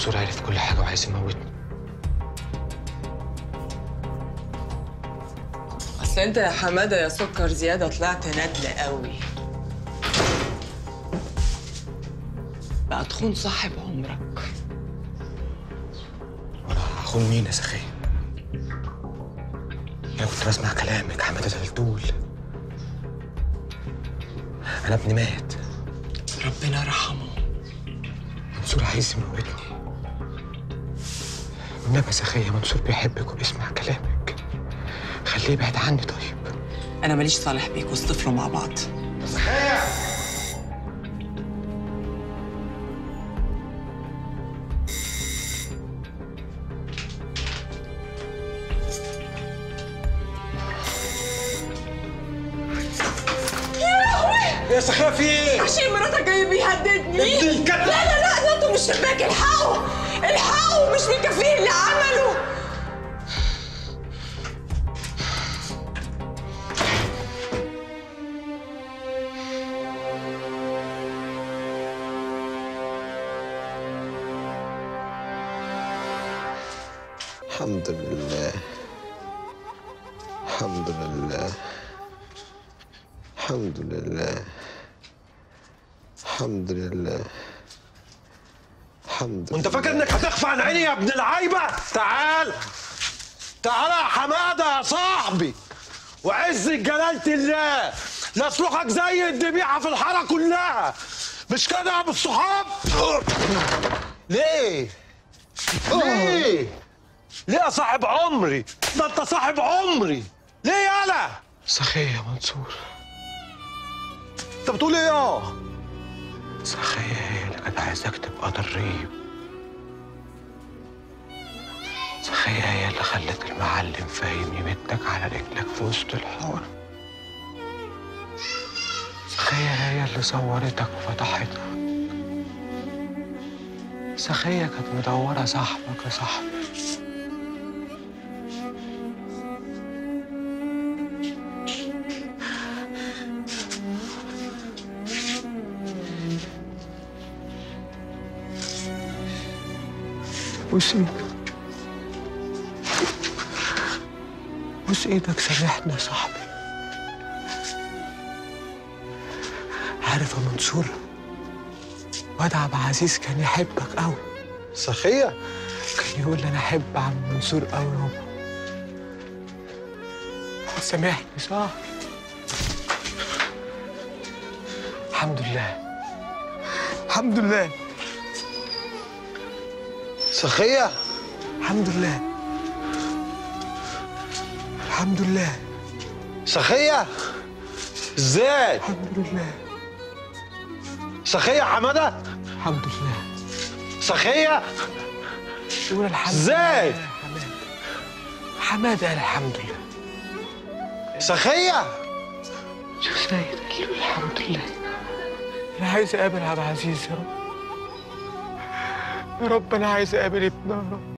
منصور عرف كل حاجه وعايز يموتني اصل انت يا حماده يا سكر زياده طلعت ندل قوي بقى تخون صاحب عمرك وانا هخون مين يا سخيه انا كنت بسمع كلامك حماده دلدول انا ابني مات ربنا يرحمه منصور عايز يموتني والنبي يا سخيه منصور بيحبك وبيسمع كلامك خليه يبعد عني طيب انا ماليش صالح بيك واصطفلوا مع بعض يا سخيه في ايه؟ عشان مراتك جاي بيهددني ابن الكلب. لا لا لا نطوا من الشباك الحقوا الحقوا مش مكفيه اللي عمله الحمد لله الحمد لله الحمد لله الحمد لله الحمد وانت لله فاكر انك هتخفى عن عيني يا ابن العايبه؟ تعال تعال يا حماده يا صاحبي وعز جلالة الله لا سلوكك زي الذبيحه في الحاره كلها مش كده يا ابو الصحاب؟ ليه؟ ليه؟ ليه يا صاحب عمري؟ ده انت صاحب عمري ليه يالا؟ سخيه يا منصور انت بتقول ايه يا؟ سخيه هي اللي كانت عايزاك تبقى ضريب سخيه هي اللي خلت المعلم فاهم يمدك على رجلك في وسط الحوار سخيه هي اللي صورتك وفتحتك سخيه كانت مدوره صاحبك يا صاحبي بوس ايدك بوس ايدك سامحني يا صاحبي عارف يا منصور واد عبد العزيز كان يحبك قوي سخيه كان يقول لي انا احب عم منصور قوي يابا سامحني صح الحمد لله الحمد لله سخيه الحمد لله الحمد لله سخيه ازاي؟ الحمد لله سخيه يا حماده الحمد لله سخيه قول الحمد إزاي؟ لله يا حماد حماد قال الحمد لله سخيه شوف سيد قال له الحمد لله انا عايز اقابل عبد العزيز يا رب يا رب انا عايز اقابل ابنه يا رب